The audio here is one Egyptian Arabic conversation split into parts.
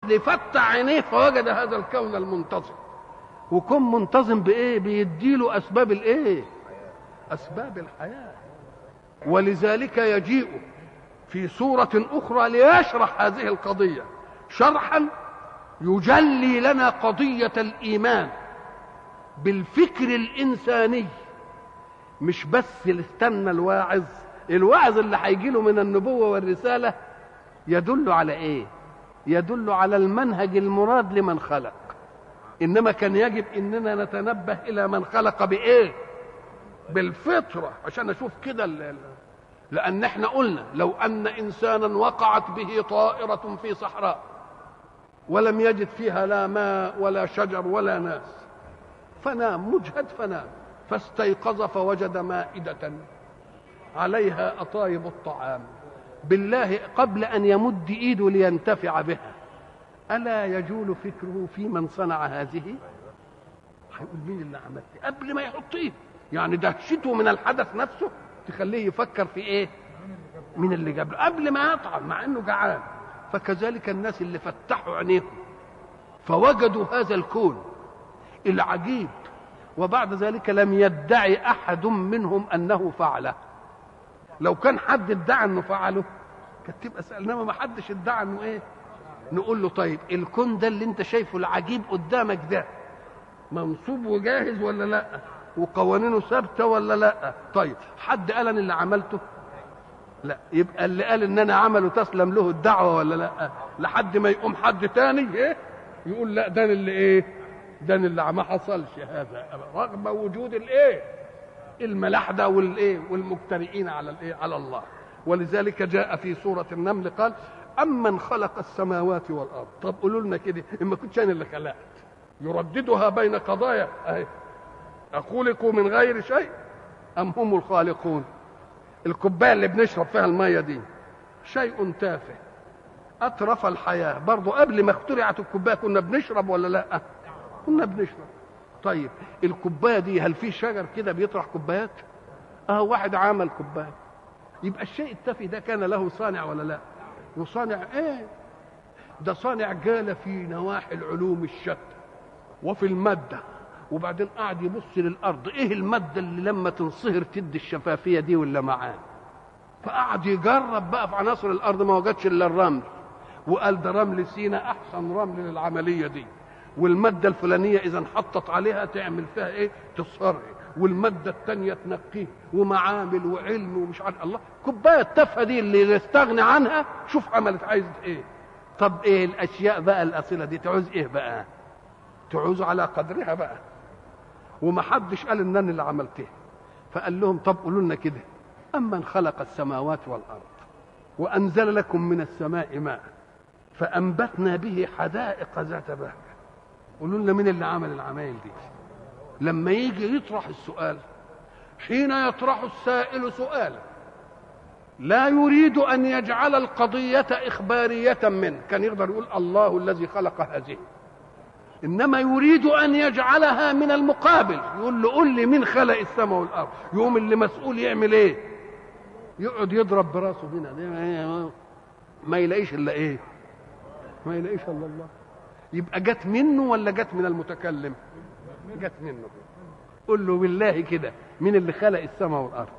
لفتح عينيه فوجد هذا الكون المنتظم وكون منتظم بايه بيديله اسباب الايه اسباب الحياه ولذلك يجيء في سوره اخرى ليشرح هذه القضيه شرحا يجلي لنا قضيه الايمان بالفكر الانساني مش بس استنى الواعظ الواعظ اللي هيجي له من النبوه والرساله يدل على ايه يدل على المنهج المراد لمن خلق انما كان يجب اننا نتنبه الى من خلق بايه بالفطره عشان اشوف كده لان احنا قلنا لو ان انسانا وقعت به طائره في صحراء ولم يجد فيها لا ماء ولا شجر ولا ناس فنام مجهد فنام فاستيقظ فوجد مائده عليها اطايب الطعام بالله قبل ان يمد ايده لينتفع بها الا يجول فكره في من صنع هذه هيقول مين اللي عمل دي قبل ما يحط ايده يعني دهشته من الحدث نفسه تخليه يفكر في ايه مين اللي جاب له قبل ما يطعم مع انه جعان فكذلك الناس اللي فتحوا عينيهم فوجدوا هذا الكون العجيب وبعد ذلك لم يدعي احد منهم انه فعله لو كان حد ادعى انه فعله كانت تبقى سالناه ما حدش ادعى انه ايه نقول له طيب الكون ده اللي انت شايفه العجيب قدامك ده منصوب وجاهز ولا لا وقوانينه ثابته ولا لا طيب حد قال انا اللي عملته لا يبقى اللي قال ان انا عمله تسلم له الدعوه ولا لا لحد ما يقوم حد تاني ايه يقول لا ده اللي ايه ده اللي ما حصلش هذا رغم وجود الايه الملاحده والايه والمجترئين على الايه على الله ولذلك جاء في سوره النمل قال امن خلق السماوات والارض طب قولوا لنا كده ان ما كنتش انا اللي خلقت يرددها بين قضايا اهي اخلقوا من غير شيء ام هم الخالقون الكوبايه اللي بنشرب فيها الميه دي شيء تافه اطرف الحياه برضه قبل ما اخترعت الكوبايه كنا بنشرب ولا لا كنا بنشرب طيب الكوبايه دي هل في شجر كده بيطرح كوبايات اه واحد عمل كوبايه يبقى الشيء التافه ده كان له صانع ولا لا وصانع ايه ده صانع جال في نواحي العلوم الشتى وفي الماده وبعدين قعد يبص للارض ايه الماده اللي لما تنصهر تدي الشفافيه دي ولا معاه فقعد يجرب بقى في عناصر الارض ما وجدش الا الرمل وقال ده رمل سينا احسن رمل للعمليه دي والماده الفلانيه اذا انحطت عليها تعمل فيها ايه تصهر والماده الثانيه تنقيه ومعامل وعلم ومش عارف الله كوبايه التافهه دي اللي يستغني عنها شوف عملت عايزه ايه طب ايه الاشياء بقى الاصيله دي تعوز ايه بقى تعوز على قدرها بقى وما حدش قال ان انا اللي عملتها فقال لهم طب قولوا لنا كده امن خلق السماوات والارض وانزل لكم من السماء ماء فانبتنا به حدائق ذات بهجه قولوا لنا مين اللي عمل العمايل دي لما يجي يطرح السؤال حين يطرح السائل سؤالا لا يريد ان يجعل القضيه اخباريه منه كان يقدر يقول الله الذي خلق هذه انما يريد ان يجعلها من المقابل يقول له قل لي مين خلق السماء والارض يقوم اللي مسؤول يعمل ايه يقعد يضرب براسه هنا ما يلاقيش الا ايه ما يلاقيش الا الله يبقى جت منه ولا جت من المتكلم جت منه قل له بالله كده مين اللي خلق السماء والارض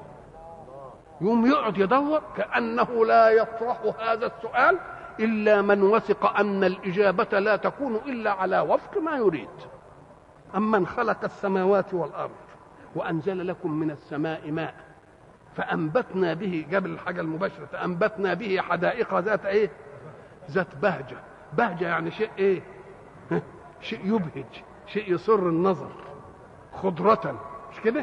يقوم يقعد يدور كانه لا يطرح هذا السؤال الا من وثق ان الاجابه لا تكون الا على وفق ما يريد امن خلق السماوات والارض وانزل لكم من السماء ماء فانبتنا به جاب الحاجه المباشره فانبتنا به حدائق ذات ايه ذات بهجه بهجه يعني شيء ايه شيء يبهج شيء يسر النظر خضرة مش كده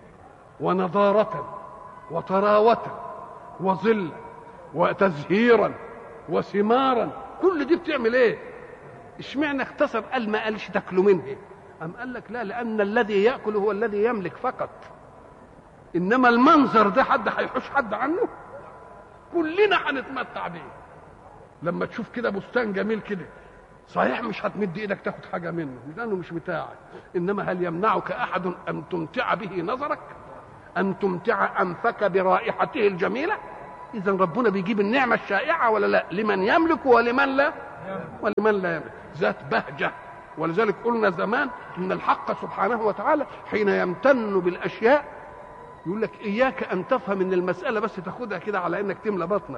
ونضارة وطراوة وظل وتزهيرا وثمارا كل دي بتعمل ايه اشمعنى اختصر قال ما قالش تاكلوا منه أم قال لك لا لأن الذي يأكل هو الذي يملك فقط إنما المنظر ده حد هيحوش حد عنه كلنا هنتمتع بيه لما تشوف كده بستان جميل كده صحيح مش هتمد ايدك تاخد حاجه منه لانه مش بتاعك انما هل يمنعك احد ان تمتع به نظرك ان تمتع انفك برائحته الجميله اذا ربنا بيجيب النعمه الشائعه ولا لا لمن يملك ولمن لا ولمن لا يملك ذات بهجة ولذلك قلنا زمان ان الحق سبحانه وتعالى حين يمتن بالاشياء يقول لك اياك ان تفهم ان المساله بس تاخدها كده على انك تملى بطنك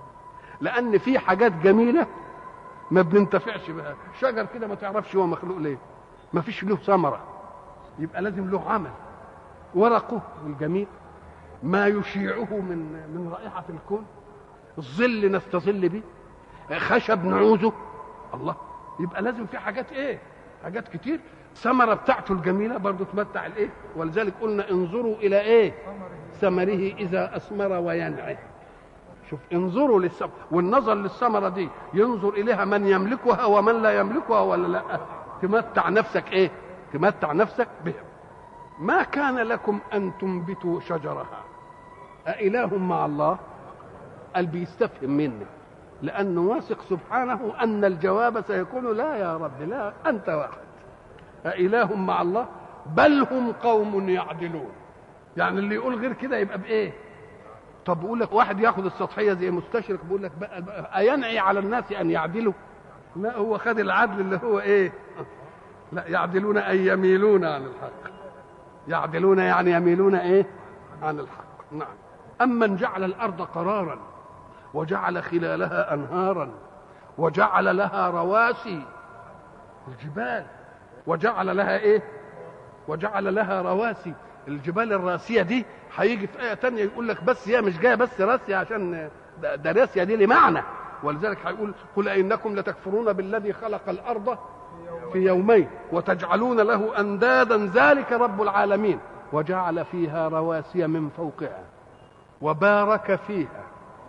لان في حاجات جميله ما بننتفعش بها شجر كده ما تعرفش هو مخلوق ليه ما فيش له ثمره يبقى لازم له عمل ورقه الجميل ما يشيعه من من رائحه في الكون الظل نستظل به خشب نعوزه الله يبقى لازم في حاجات ايه حاجات كتير ثمرة بتاعته الجميلة برضه تمتع الايه ولذلك قلنا انظروا الى ايه ثمره اذا اثمر وينعه شوف انظروا للثمرة والنظر للثمرة دي ينظر اليها من يملكها ومن لا يملكها ولا لا تمتع نفسك ايه تمتع نفسك بها ما كان لكم ان تنبتوا شجرها أإله مع الله قال بيستفهم مني لأنه واثق سبحانه أن الجواب سيكون لا يا رب لا أنت واحد أإله مع الله بل هم قوم يعدلون يعني اللي يقول غير كده يبقى بإيه طب بقول لك واحد ياخد السطحية زي مستشرق بيقول لك بقى, بقى أينعي على الناس أن يعدلوا لا هو خد العدل اللي هو إيه لا يعدلون أي يميلون عن الحق يعدلون يعني يميلون إيه عن الحق نعم أمن جعل الأرض قرارا وجعل خلالها أنهارا وجعل لها رواسي الجبال وجعل لها إيه وجعل لها رواسي الجبال الراسية دي هيجي في آية تانية يقول لك بس هي مش جاية بس راسية عشان ده, ده راسية دي لمعنى ولذلك هيقول قل إنكم لتكفرون بالذي خلق الأرض في يومين وتجعلون له أندادا ذلك رب العالمين وجعل فيها رواسي من فوقها وبارك فيها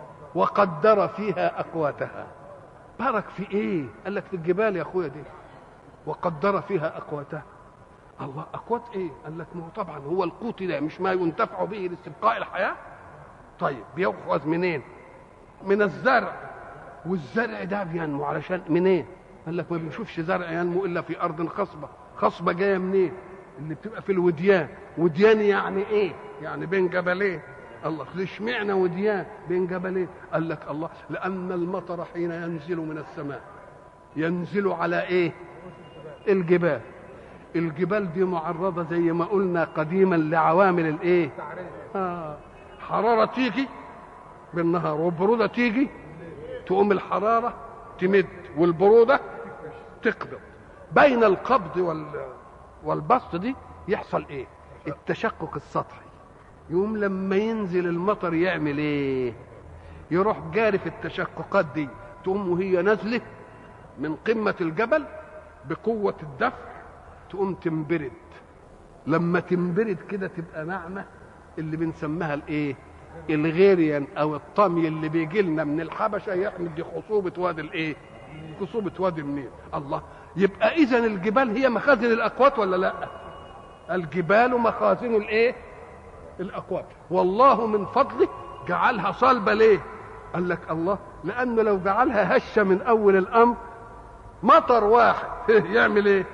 وقدر فيها اقواتها بارك في ايه قال لك في الجبال يا اخويا دي وقدر فيها اقواتها الله اقوات ايه قال لك ما هو طبعا هو القوت ده مش ما ينتفع به لاستبقاء الحياه طيب بيأخذ منين من الزرع والزرع ده بينمو علشان منين قال لك ما بنشوفش زرع ينمو الا في ارض خصبه خصبه جايه منين اللي بتبقى في الوديان وديان يعني ايه يعني بين جبلين الله ليش معنى وديان بين جبلين قال لك الله لان المطر حين ينزل من السماء ينزل على ايه الجبال الجبال دي معرضه زي ما قلنا قديما لعوامل الايه آه. حراره تيجي بالنهار والبروده تيجي تقوم الحراره تمد والبروده تقبض بين القبض وال والبسط دي يحصل ايه التشقق السطحي يقوم لما ينزل المطر يعمل ايه يروح جاري في التشققات دي تقوم وهي نازله من قمه الجبل بقوه الدفع تقوم تنبرد لما تنبرد كده تبقى ناعمه اللي بنسميها الايه الغيريان او الطمي اللي بيجي لنا من الحبشه يحمل دي خصوبه وادي الايه خصوبه وادي النيل الله يبقى اذا الجبال هي مخازن الاقوات ولا لا الجبال مخازن الايه الاقوات والله من فضله جعلها صلبه ليه قال لك الله لانه لو جعلها هشه من اول الامر مطر واحد يعمل ايه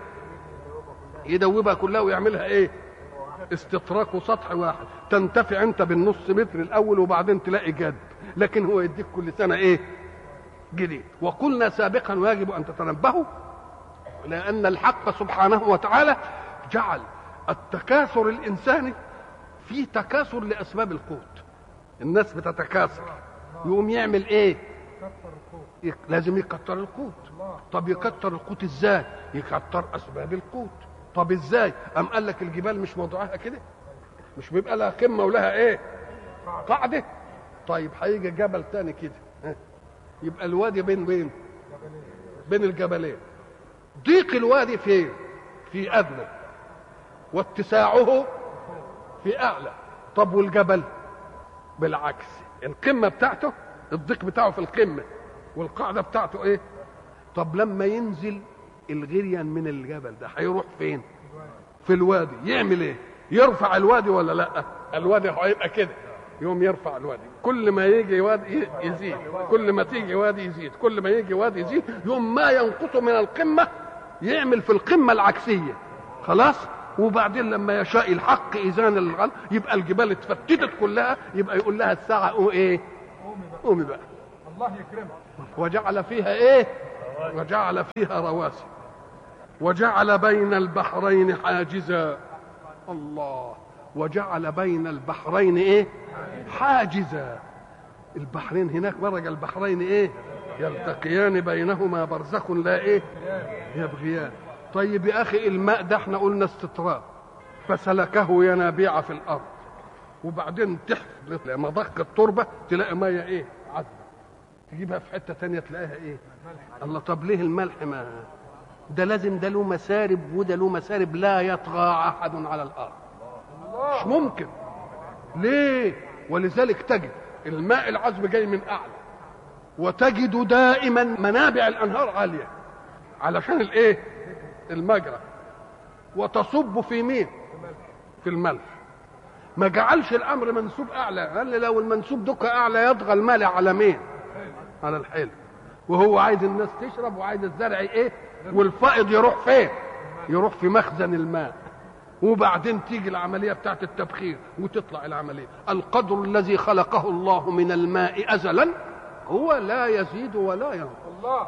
يدوبها كلها ويعملها ايه استطراق وسطح واحد تنتفع انت بالنص متر الاول وبعدين تلاقي جد لكن هو يديك كل سنه ايه جديد وقلنا سابقا ويجب ان تتنبهوا لان الحق سبحانه وتعالى جعل التكاثر الانساني في تكاثر لاسباب القوت الناس بتتكاثر يقوم يعمل ايه لازم يكتر القوت طب يكتر القوت ازاي يكتر اسباب القوت طب ازاي ام قال لك الجبال مش موضوعها كده مش بيبقى لها قمه ولها ايه قاعده طيب هيجي جبل تاني كده يبقى الوادي بين بين بين الجبلين ضيق الوادي فين في ادنى واتساعه في اعلى طب والجبل بالعكس القمه بتاعته الضيق بتاعه في القمه والقاعده بتاعته ايه طب لما ينزل الغريان من الجبل ده هيروح فين في الوادي يعمل ايه يرفع الوادي ولا لا الوادي هيبقى كده يوم يرفع الوادي كل ما يجي وادي يزيد كل ما تيجي وادي يزيد كل ما يجي وادي يزيد يوم ما ينقص من القمه يعمل في القمه العكسيه خلاص وبعدين لما يشاء الحق اذان الغل يبقى الجبال اتفتتت كلها يبقى يقول لها الساعه او ايه قومي بقى الله يكرمك وجعل فيها ايه وجعل فيها رواسي وجعل بين البحرين حاجزا الله وجعل بين البحرين ايه حاجزا البحرين هناك مرج البحرين ايه يلتقيان بينهما برزخ لا ايه يبغيان طيب يا اخي الماء ده احنا قلنا استطراد فسلكه ينابيع في الارض وبعدين تحت مضخ التربه تلاقي ميه ايه عذبه تجيبها في حته تانية تلاقيها ايه الله طب ليه الملح ما ده لازم ده له مسارب وده له مسارب لا يطغى احد على الارض مش ممكن ليه ولذلك تجد الماء العذب جاي من اعلى وتجد دائما منابع الانهار عاليه علشان الايه المجرى وتصب في مين في الملح ما جعلش الامر منسوب اعلى قال لي لو المنسوب دك اعلى يطغى المال على مين على الحلو وهو عايز الناس تشرب وعايز الزرع ايه والفائض يروح فين يروح في مخزن الماء وبعدين تيجي العملية بتاعت التبخير وتطلع العملية القدر الذي خلقه الله من الماء أزلا هو لا يزيد ولا ينقص الله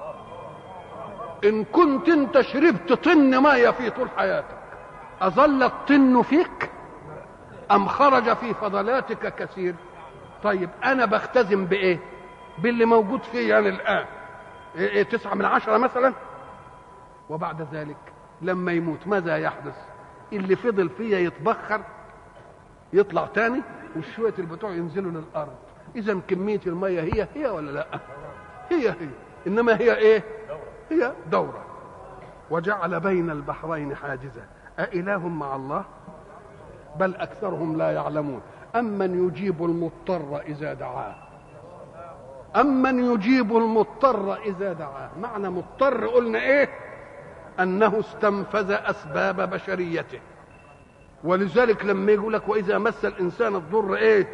إن كنت أنت شربت طن مية في طول حياتك أظل الطن فيك أم خرج في فضلاتك كثير طيب أنا بختزم بإيه باللي موجود فيه يعني الآن إيه, إيه تسعة من عشرة مثلا وبعد ذلك لما يموت ماذا يحدث اللي فضل فيها يتبخر يطلع تاني وشوية البتوع ينزلوا للأرض إذا كمية المية هي هي ولا لا هي هي إنما هي إيه هي دورة وجعل بين البحرين حاجزا أإله مع الله بل أكثرهم لا يعلمون أمن يجيب المضطر إذا دعاه أمن يجيب المضطر إذا دعاه معنى مضطر قلنا إيه أنه استنفذ أسباب بشريته ولذلك لما يقول لك وإذا مس الإنسان الضر إيه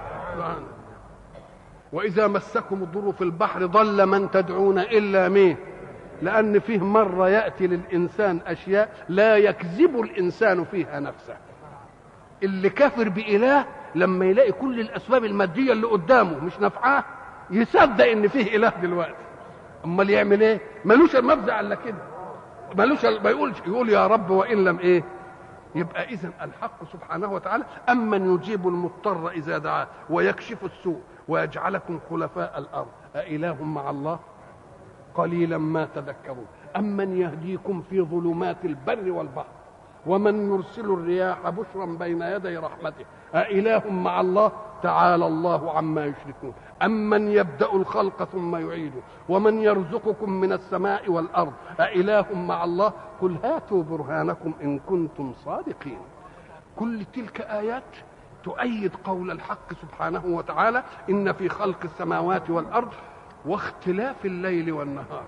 وإذا مسكم الضر في البحر ضل من تدعون إلا مين لأن فيه مرة يأتي للإنسان أشياء لا يكذب الإنسان فيها نفسه اللي كافر بإله لما يلاقي كل الأسباب المادية اللي قدامه مش نافعاه يصدق إن فيه إله دلوقتي أمال يعمل إيه؟ ملوش المفزع إلا كده ملوش ما يقولش يقول يا رب وإن لم إيه؟ يبقى إذا الحق سبحانه وتعالى أمن يجيب المضطر إذا دعاه ويكشف السوء ويجعلكم خلفاء الأرض أإله مع الله قليلا ما تذكرون أمن يهديكم في ظلمات البر والبحر ومن يرسل الرياح بشرا بين يدي رحمته أإله مع الله تعالى الله عما يشركون أمن يبدأ الخلق ثم يعيده ومن يرزقكم من السماء والأرض أإله مع الله قل هاتوا برهانكم إن كنتم صادقين كل تلك آيات تؤيد قول الحق سبحانه وتعالى إن في خلق السماوات والأرض واختلاف الليل والنهار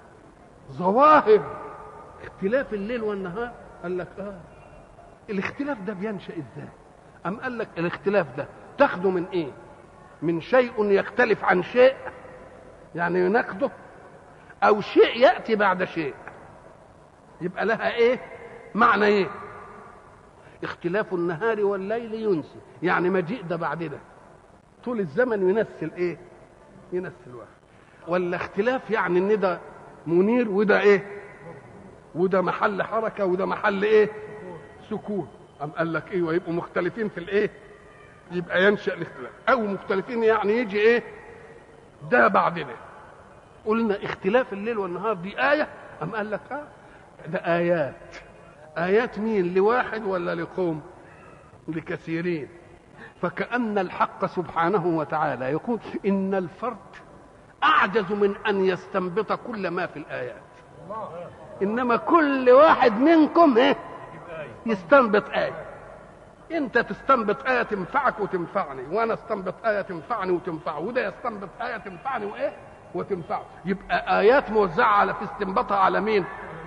ظواهر اختلاف الليل والنهار قال لك اه الاختلاف ده بينشا ازاي ام قال لك الاختلاف ده تاخده من ايه من شيء يختلف عن شيء يعني يناقضه او شيء ياتي بعد شيء يبقى لها ايه معنى ايه اختلاف النهار والليل ينسي يعني مجيء ده بعد ده طول الزمن ينسل ايه ينسل واحد ولا اختلاف يعني ان ده منير وده ايه وده محل حركه وده محل ايه سكون ام قال لك ايه ويبقوا مختلفين في الايه يبقى ينشا الاختلاف او مختلفين يعني يجي ايه ده بعد ده قلنا اختلاف الليل والنهار دي ايه ام قال لك اه ده ايات ايات مين لواحد ولا لقوم لكثيرين فكأن الحق سبحانه وتعالى يقول إن الفرد أعجز من أن يستنبط كل ما في الآيات إنما كل واحد منكم إيه يستنبط آية أنت تستنبط آية تنفعك وتنفعني وأنا استنبط آية تنفعني وتنفعه وده يستنبط آية تنفعني وإيه وتنفعه يبقى آيات موزعة على في استنباطها على مين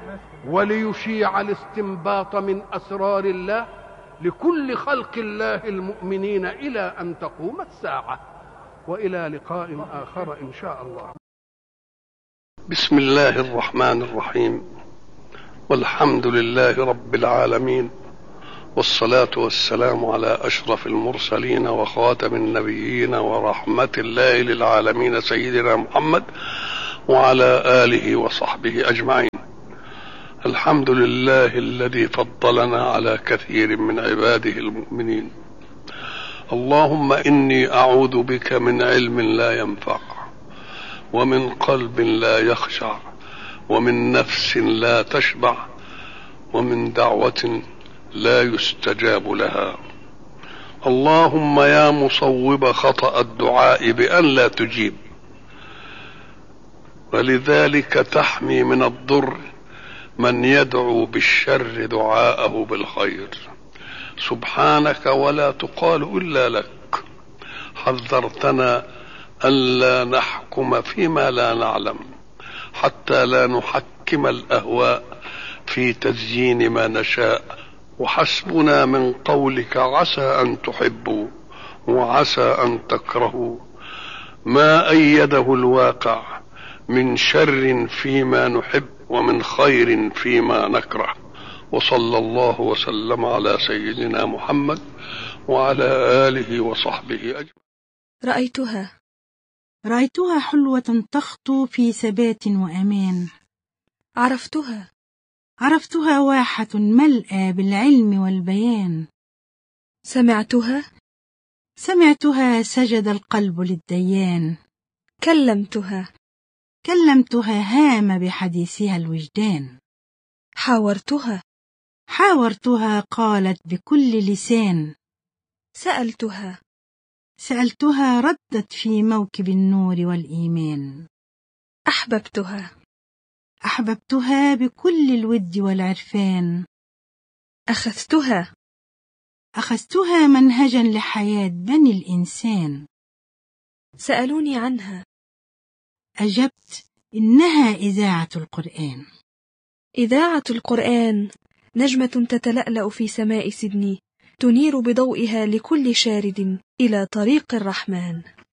وليشيع الاستنباط من أسرار الله لكل خلق الله المؤمنين إلى أن تقوم الساعة وإلى لقاء آخر إن شاء الله بسم الله الرحمن الرحيم والحمد لله رب العالمين والصلاة والسلام على أشرف المرسلين وخاتم النبيين ورحمة الله للعالمين سيدنا محمد وعلى آله وصحبه أجمعين الحمد لله الذي فضلنا على كثير من عباده المؤمنين اللهم إني أعوذ بك من علم لا ينفع ومن قلب لا يخشع ومن نفس لا تشبع ومن دعوة لا يستجاب لها اللهم يا مصوب خطأ الدعاء بأن لا تجيب ولذلك تحمي من الضر من يدعو بالشر دعاءه بالخير سبحانك ولا تقال الا لك حذرتنا الا نحكم فيما لا نعلم حتى لا نحكم الاهواء في تزيين ما نشاء وحسبنا من قولك عسى ان تحبوا وعسى ان تكرهوا ما ايده الواقع من شر فيما نحب ومن خير فيما نكره وصلى الله وسلم على سيدنا محمد وعلى اله وصحبه اجمعين رأيتها رأيتها حلوة تخطو في ثبات وأمان عرفتها عرفتها واحة ملأى بالعلم والبيان سمعتها سمعتها سجد القلب للديان كلمتها كلمتها هام بحديثها الوجدان حاورتها حاورتها قالت بكل لسان سألتها سألتها ردت في موكب النور والإيمان أحببتها أحببتها بكل الود والعرفان أخذتها أخذتها منهجا لحياة بني الإنسان سألوني عنها أجبت إنها إذاعة القرآن إذاعة القرآن نجمة تتلألأ في سماء سيدني تنير بضوئها لكل شارد إلى طريق الرحمن